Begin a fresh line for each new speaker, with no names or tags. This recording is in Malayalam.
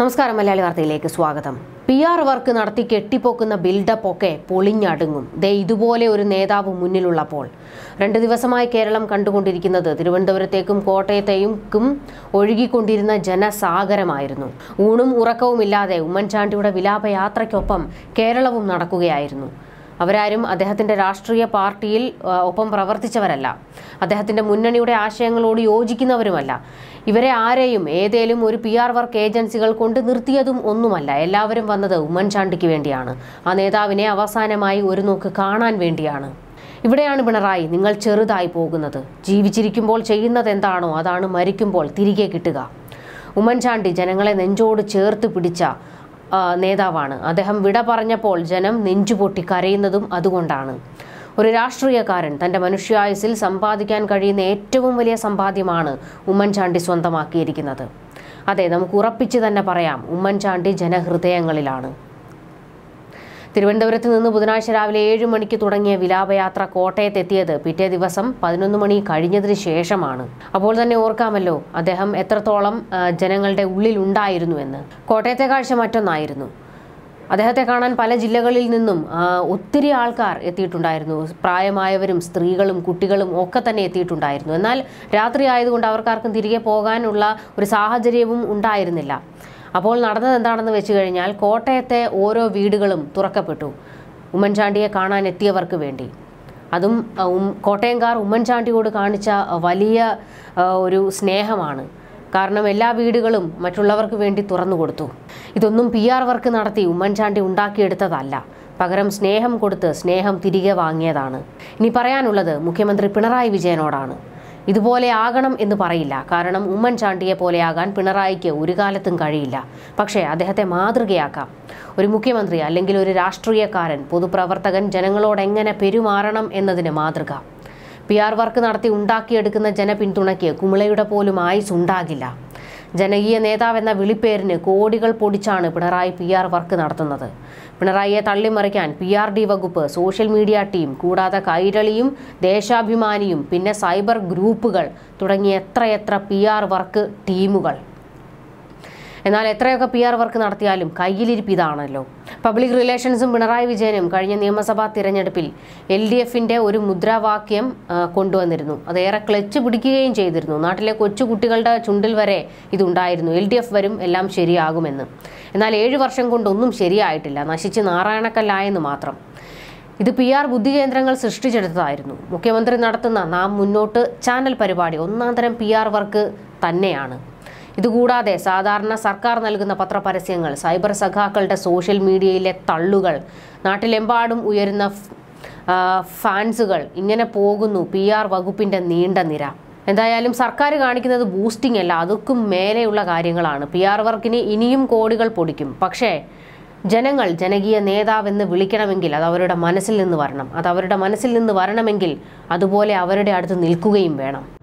നമസ്കാരം മലയാളി വാർത്തയിലേക്ക് സ്വാഗതം പി ആർ വർക്ക് നടത്തി കെട്ടിപ്പൊക്കുന്ന ബിൽഡപ്പ് ഒക്കെ പൊളിഞ്ഞടുങ്ങും ദേ ഇതുപോലെ ഒരു നേതാവ് മുന്നിലുള്ളപ്പോൾ രണ്ട് ദിവസമായി കേരളം കണ്ടുകൊണ്ടിരിക്കുന്നത് തിരുവനന്തപുരത്തേക്കും കോട്ടയത്തേക്കും ഒഴുകിക്കൊണ്ടിരുന്ന ജനസാഗരമായിരുന്നു ഊണും ഉറക്കവുമില്ലാതെ ഉമ്മൻചാണ്ടിയുടെ വിലാപയാത്രയ്ക്കൊപ്പം കേരളവും നടക്കുകയായിരുന്നു അവരാരും അദ്ദേഹത്തിന്റെ രാഷ്ട്രീയ പാർട്ടിയിൽ ആ, ഒപ്പം പ്രവർത്തിച്ചവരല്ല അദ്ദേഹത്തിന്റെ മുന്നണിയുടെ ആശയങ്ങളോട് യോജിക്കുന്നവരുമല്ല ഇവരെ ആരെയും ഏതേലും ഒരു പി ആർ വർക്ക് ഏജൻസികൾ കൊണ്ട് നിർത്തിയതും ഒന്നുമല്ല എല്ലാവരും വന്നത് ഉമ്മൻചാണ്ടിക്ക് വേണ്ടിയാണ് ആ നേതാവിനെ അവസാനമായി ഒരു നോക്ക് കാണാൻ വേണ്ടിയാണ് ഇവിടെയാണ് പിണറായി നിങ്ങൾ ചെറുതായി പോകുന്നത് ജീവിച്ചിരിക്കുമ്പോൾ ചെയ്യുന്നത് എന്താണോ അതാണ് മരിക്കുമ്പോൾ തിരികെ കിട്ടുക ഉമ്മൻചാണ്ടി ജനങ്ങളെ നെഞ്ചോട് ചേർത്ത് പിടിച്ച ആ, നേതാവാണ് അദ്ദേഹം വിട പറഞ്ഞപ്പോൾ ജനം നെഞ്ചുപൊട്ടി കരയുന്നതും അതുകൊണ്ടാണ് ഒരു രാഷ്ട്രീയക്കാരൻ തൻ്റെ മനുഷ്യായുസിൽ സമ്പാദിക്കാൻ കഴിയുന്ന ഏറ്റവും വലിയ സമ്പാദ്യമാണ് ഉമ്മൻചാണ്ടി സ്വന്തമാക്കിയിരിക്കുന്നത് അതെ നമുക്ക് ഉറപ്പിച്ച് തന്നെ പറയാം ഉമ്മൻചാണ്ടി ജനഹൃദയങ്ങളിലാണ് തിരുവനന്തപുരത്ത് നിന്ന് ബുധനാഴ്ച രാവിലെ ഏഴ് മണിക്ക് തുടങ്ങിയ വിലാപയാത്ര കോട്ടയത്തെത്തിയത് പിറ്റേ ദിവസം പതിനൊന്ന് മണി കഴിഞ്ഞതിന് ശേഷമാണ് അപ്പോൾ തന്നെ ഓർക്കാമല്ലോ അദ്ദേഹം എത്രത്തോളം ആ, ജനങ്ങളുടെ ഉള്ളിൽ ഉണ്ടായിരുന്നു എന്ന് കോട്ടയത്തെ കാഴ്ച മറ്റൊന്നായിരുന്നു അദ്ദേഹത്തെ കാണാൻ പല ജില്ലകളിൽ നിന്നും ആ, ഒത്തിരി ആൾക്കാർ എത്തിയിട്ടുണ്ടായിരുന്നു പ്രായമായവരും സ്ത്രീകളും കുട്ടികളും ഒക്കെ തന്നെ എത്തിയിട്ടുണ്ടായിരുന്നു എന്നാൽ രാത്രി ആയതുകൊണ്ട് അവർക്കാർക്കും തിരികെ പോകാനുള്ള ഒരു സാഹചര്യവും ഉണ്ടായിരുന്നില്ല അപ്പോൾ നടന്നത് എന്താണെന്ന് വെച്ച് കഴിഞ്ഞാൽ കോട്ടയത്തെ ഓരോ വീടുകളും തുറക്കപ്പെട്ടു ഉമ്മൻചാണ്ടിയെ കാണാൻ എത്തിയവർക്ക് വേണ്ടി അതും ആ, ഉം- കോട്ടയംകാർ ഉമ്മൻചാണ്ടിയോട് കാണിച്ച വലിയ ആ, ഒരു സ്നേഹമാണ് കാരണം എല്ലാ വീടുകളും മറ്റുള്ളവർക്ക് വേണ്ടി തുറന്നു കൊടുത്തു ഇതൊന്നും പി ആർ വർക്ക് നടത്തി ഉമ്മൻചാണ്ടി ഉണ്ടാക്കിയെടുത്തതല്ല പകരം സ്നേഹം കൊടുത്ത് സ്നേഹം തിരികെ വാങ്ങിയതാണ് ഇനി പറയാനുള്ളത് മുഖ്യമന്ത്രി പിണറായി വിജയനോടാണ് ഇതുപോലെ ആകണം എന്ന് പറയില്ല കാരണം ഉമ്മൻചാണ്ടിയെ പോലെയാകാൻ പിണറായിക്ക് ഒരു കാലത്തും കഴിയില്ല പക്ഷേ അദ്ദേഹത്തെ മാതൃകയാക്കാം ഒരു മുഖ്യമന്ത്രി അല്ലെങ്കിൽ ഒരു രാഷ്ട്രീയക്കാരൻ പൊതുപ്രവർത്തകൻ ജനങ്ങളോട് എങ്ങനെ പെരുമാറണം എന്നതിന് മാതൃക പി ആർ വർക്ക് നടത്തി ഉണ്ടാക്കിയെടുക്കുന്ന ജനപിന്തുണയ്ക്ക് കുമിളയുടെ പോലും ആയുസ് ഉണ്ടാകില്ല ജനകീയ നേതാവ് എന്ന വിളിപ്പേരിന് കോടികൾ പൊടിച്ചാണ് പിണറായി പി ആർ വർക്ക് നടത്തുന്നത് പിണറായിയെ തള്ളിമറിക്കാൻ പി ആർ ഡി വകുപ്പ് സോഷ്യൽ മീഡിയ ടീം കൂടാതെ കൈരളിയും ദേശാഭിമാനിയും പിന്നെ സൈബർ ഗ്രൂപ്പുകൾ തുടങ്ങിയ എത്രയെത്ര പി ആർ വർക്ക് ടീമുകൾ എന്നാൽ എത്രയൊക്കെ പി ആർ വർക്ക് നടത്തിയാലും കയ്യിലിരിപ്പ് ഇതാണല്ലോ പബ്ലിക് റിലേഷൻസും പിണറായി വിജയനും കഴിഞ്ഞ നിയമസഭാ തിരഞ്ഞെടുപ്പിൽ എൽ ഡി എഫിന്റെ ഒരു മുദ്രാവാക്യം ആ, കൊണ്ടുവന്നിരുന്നു അതേറെ ക്ലച്ച് പിടിക്കുകയും ചെയ്തിരുന്നു നാട്ടിലെ കൊച്ചുകുട്ടികളുടെ ചുണ്ടിൽ വരെ ഇതുണ്ടായിരുന്നു എൽ ഡി എഫ് വരും എല്ലാം ശരിയാകുമെന്ന് എന്നാൽ ഏഴു വർഷം കൊണ്ടൊന്നും ശരിയായിട്ടില്ല നശിച്ച് നാറായണക്കല്ലായെന്ന് മാത്രം ഇത് പി ആർ ബുദ്ധികേന്ദ്രങ്ങൾ സൃഷ്ടിച്ചെടുത്തതായിരുന്നു മുഖ്യമന്ത്രി നടത്തുന്ന നാം മുന്നോട്ട് ചാനൽ പരിപാടി ഒന്നാം തരം പി ആർ വർക്ക് തന്നെയാണ് ഇതുകൂടാതെ സാധാരണ സർക്കാർ നൽകുന്ന പത്രപരസ്യങ്ങൾ സൈബർ സഖാക്കളുടെ സോഷ്യൽ മീഡിയയിലെ തള്ളുകൾ നാട്ടിലെമ്പാടും ഉയരുന്ന ഫ്- ആ, ഫാൻസുകൾ ഇങ്ങനെ പോകുന്നു പി ആർ വകുപ്പിന്റെ നീണ്ട നിര എന്തായാലും സർക്കാർ കാണിക്കുന്നത് ബൂസ്റ്റിംഗ് അല്ല അതൊക്കും മേലെയുള്ള കാര്യങ്ങളാണ് പി ആർ വർക്കിന് ഇനിയും കോടികൾ പൊടിക്കും പക്ഷേ ജനങ്ങൾ ജനകീയ നേതാവെന്ന് വിളിക്കണമെങ്കിൽ അത് അവരുടെ മനസ്സിൽ നിന്ന് വരണം അത് അവരുടെ മനസ്സിൽ നിന്ന് വരണമെങ്കിൽ അതുപോലെ അവരുടെ അടുത്ത് നിൽക്കുകയും വേണം